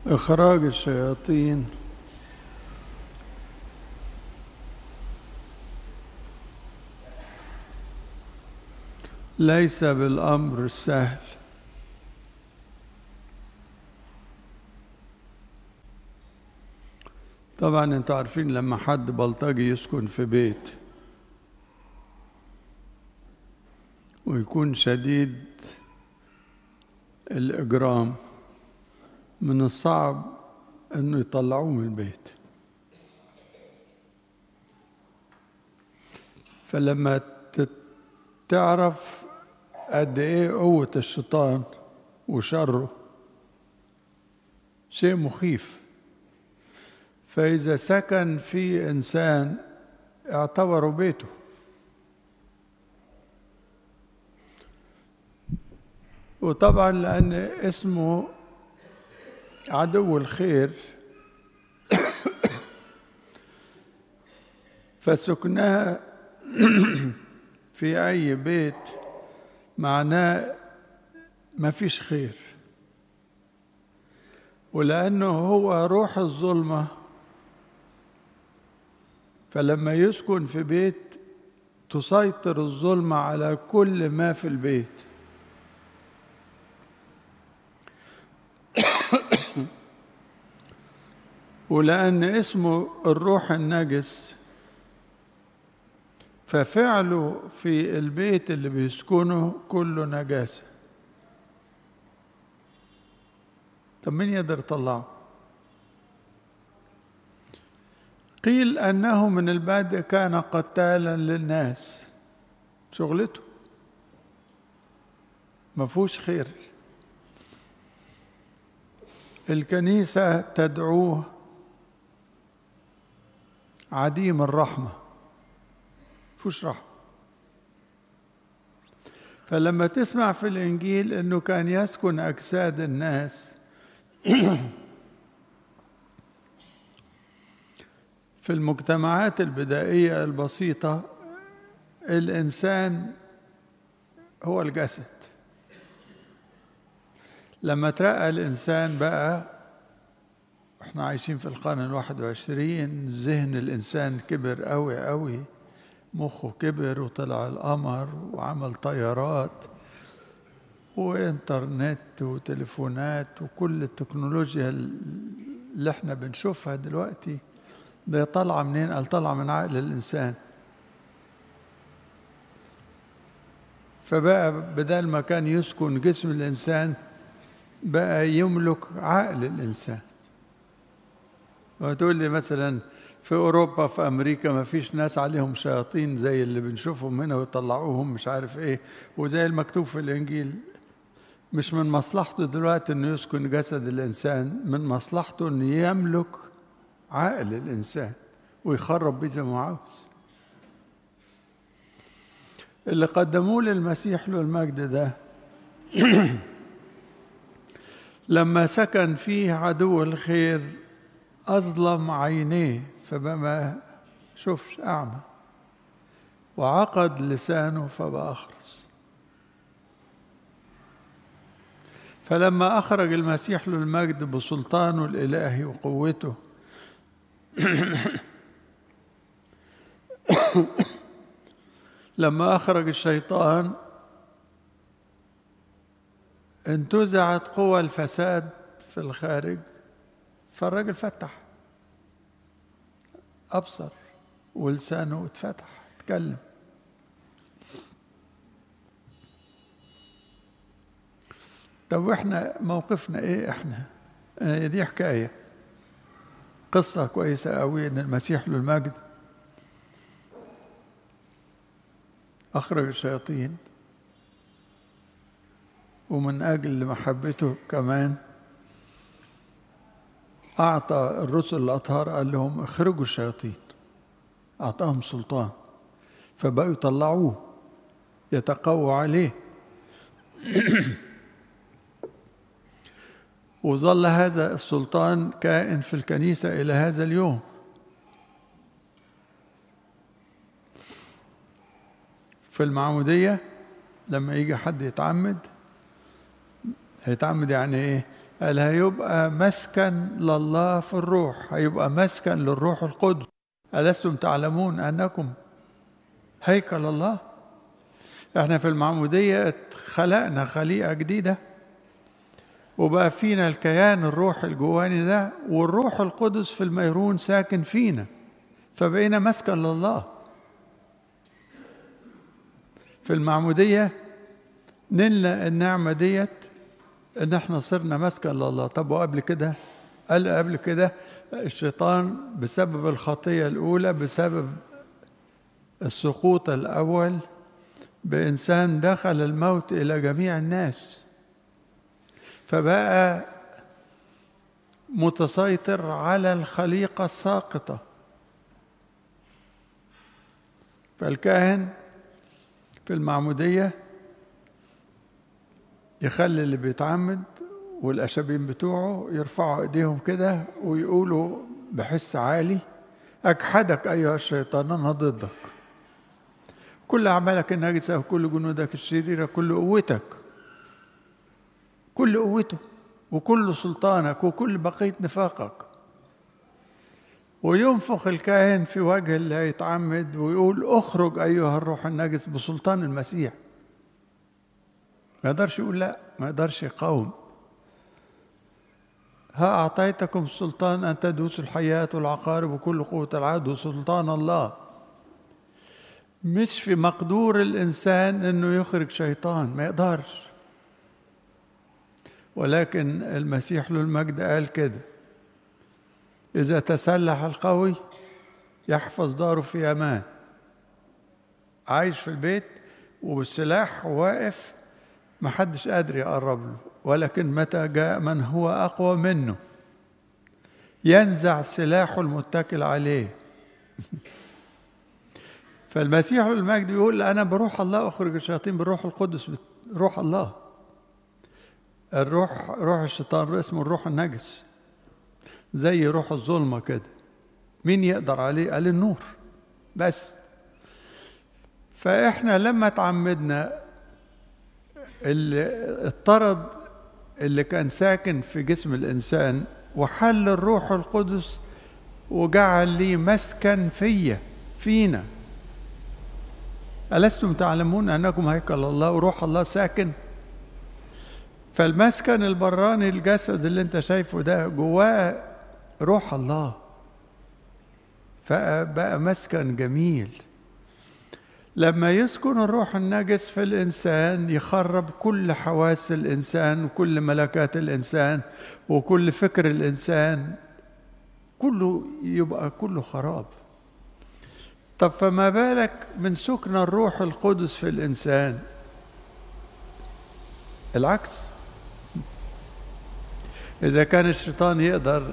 إخراج الشياطين ليس بالأمر السهل طبعا انتوا عارفين لما حد بلطجي يسكن في بيت ويكون شديد الإجرام من الصعب انه يطلعوه من البيت فلما تعرف قد ايه قوة الشيطان وشره شيء مخيف فإذا سكن في إنسان اعتبره بيته وطبعا لأن اسمه عدو الخير فسكنها في أي بيت معناه ما فيش خير ولأنه هو روح الظلمة فلما يسكن في بيت تسيطر الظلمة على كل ما في البيت ولأن اسمه الروح النجس ففعله في البيت اللي بيسكنه كله نجاسة طب مين يقدر يطلعه قيل أنه من البدء كان قتالا للناس شغلته ما فيهوش خير الكنيسة تدعوه عديم الرحمة فيهوش رحمة فلما تسمع في الإنجيل أنه كان يسكن أجساد الناس في المجتمعات البدائية البسيطة الإنسان هو الجسد لما ترقى الإنسان بقى احنا عايشين في القرن الواحد وعشرين ذهن الإنسان كبر قوي قوي مخه كبر وطلع القمر وعمل طيارات وإنترنت وتليفونات وكل التكنولوجيا اللي احنا بنشوفها دلوقتي ده طالعة منين؟ قال طالعة من عقل الإنسان فبقى بدل ما كان يسكن جسم الإنسان بقى يملك عقل الإنسان وتقول لي مثلا في أوروبا في أمريكا ما فيش ناس عليهم شياطين زي اللي بنشوفهم هنا ويطلعوهم مش عارف إيه وزي المكتوب في الإنجيل مش من مصلحته دلوقتي إنه يسكن جسد الإنسان من مصلحته إنه يملك عقل الإنسان ويخرب بيه زي ما عاوز اللي قدموه للمسيح له المجد ده لما سكن فيه عدو الخير أظلم عينيه فما شوفش أعمى وعقد لسانه فبقى أخرس فلما أخرج المسيح له المجد بسلطانه الإلهي وقوته لما أخرج الشيطان انتزعت قوى الفساد في الخارج فالراجل فتح أبصر ولسانه اتفتح اتكلم طب واحنا موقفنا ايه احنا دي حكايه قصة كويسة قوي إن المسيح له المجد أخرج الشياطين ومن أجل محبته كمان أعطى الرسل الأطهار قال لهم اخرجوا الشياطين أعطاهم سلطان فبقوا يطلعوه يتقوى عليه وظل هذا السلطان كائن في الكنيسة إلى هذا اليوم في المعمودية لما يجي حد يتعمد هيتعمد يعني إيه؟ قال هيبقى مسكن لله في الروح هيبقى مسكن للروح القدس ألستم تعلمون أنكم هيكل الله احنا في المعمودية خلقنا خليقة جديدة وبقى فينا الكيان الروح الجواني ده والروح القدس في الميرون ساكن فينا فبقينا مسكن لله في المعمودية نلنا النعمة ديت ان احنا صرنا مسكن لله طب وقبل كده قال قبل كده الشيطان بسبب الخطية الأولى بسبب السقوط الأول بإنسان دخل الموت إلى جميع الناس فبقى متسيطر على الخليقة الساقطة فالكاهن في المعمودية يخلي اللي بيتعمد والأشابين بتوعه يرفعوا إيديهم كده ويقولوا بحس عالي أجحدك أيها الشيطان أنا ضدك كل أعمالك النجسة وكل جنودك الشريرة كل قوتك كل قوته وكل سلطانك وكل بقية نفاقك وينفخ الكاهن في وجه اللي هيتعمد ويقول اخرج أيها الروح النجس بسلطان المسيح ما يقدرش يقول لا ما يقدرش يقاوم ها أعطيتكم سلطان أن تدوسوا الحياة والعقارب وكل قوة العدو سلطان الله مش في مقدور الإنسان أنه يخرج شيطان ما يقدرش ولكن المسيح له المجد قال كده إذا تسلح القوي يحفظ داره في أمان عايش في البيت والسلاح واقف محدش قادر يقرب له ولكن متى جاء من هو أقوى منه ينزع سلاحه المتكل عليه فالمسيح المجد بيقول أنا بروح الله أخرج الشياطين بالروح القدس روح الله الروح روح الشيطان اسمه الروح النجس زي روح الظلمة كده مين يقدر عليه قال النور بس فإحنا لما تعمدنا اللي اضطرد اللي كان ساكن في جسم الإنسان وحل الروح القدس وجعل لي مسكن فيا فينا ألستم تعلمون أنكم هيكل الله وروح الله ساكن فالمسكن البراني الجسد اللي انت شايفه ده جواه روح الله فبقى مسكن جميل لما يسكن الروح النجس في الإنسان يخرب كل حواس الإنسان وكل ملكات الإنسان وكل فكر الإنسان كله يبقى كله خراب طب فما بالك من سكن الروح القدس في الإنسان العكس إذا كان الشيطان يقدر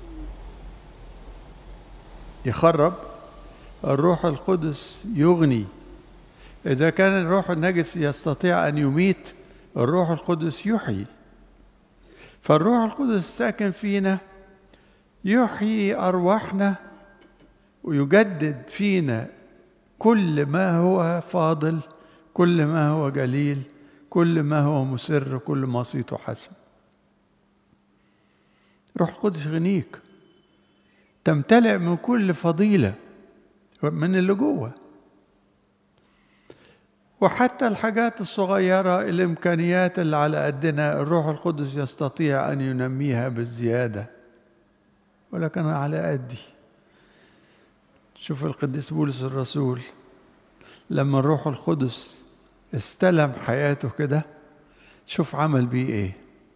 يخرب الروح القدس يغني إذا كان الروح النجس يستطيع أن يميت الروح القدس يحيي فالروح القدس ساكن فينا يحيي أرواحنا ويجدد فينا كل ما هو فاضل كل ما هو جليل كل ما هو مسر كل ما صيته حسن روح القدس يغنيك تمتلئ من كل فضيلة من اللي جوه وحتى الحاجات الصغيرة الإمكانيات اللي على قدنا الروح القدس يستطيع أن ينميها بالزيادة ولكن على قدي شوف القديس بولس الرسول لما الروح القدس استلم حياته كده شوف عمل بيه ايه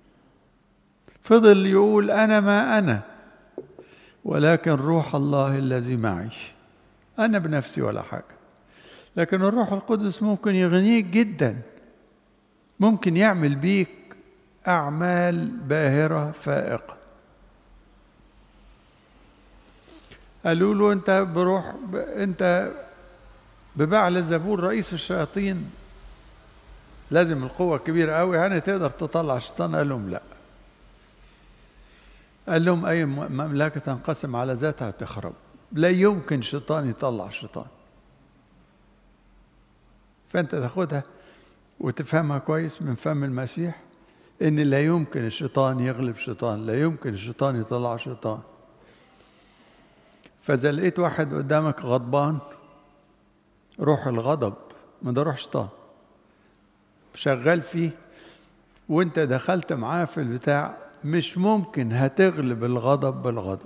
فضل يقول انا ما انا ولكن روح الله الذي معي انا بنفسي ولا حاجه لكن الروح القدس ممكن يغنيك جدا ممكن يعمل بيك اعمال باهره فائقه قالوا له انت بروح ب... انت ببعل زبور رئيس الشياطين لازم القوة كبيرة قوي يعني تقدر تطلع الشيطان قال لهم لا قال لهم أي مملكة تنقسم على ذاتها تخرب لا يمكن شيطان يطلع شيطان فأنت تاخدها وتفهمها كويس من فم المسيح ان لا يمكن الشيطان يغلب شيطان لا يمكن الشيطان يطلع شيطان فاذا لقيت واحد قدامك غضبان روح الغضب ما ده روح شيطان شغال فيه وانت دخلت معاه في البتاع مش ممكن هتغلب الغضب بالغضب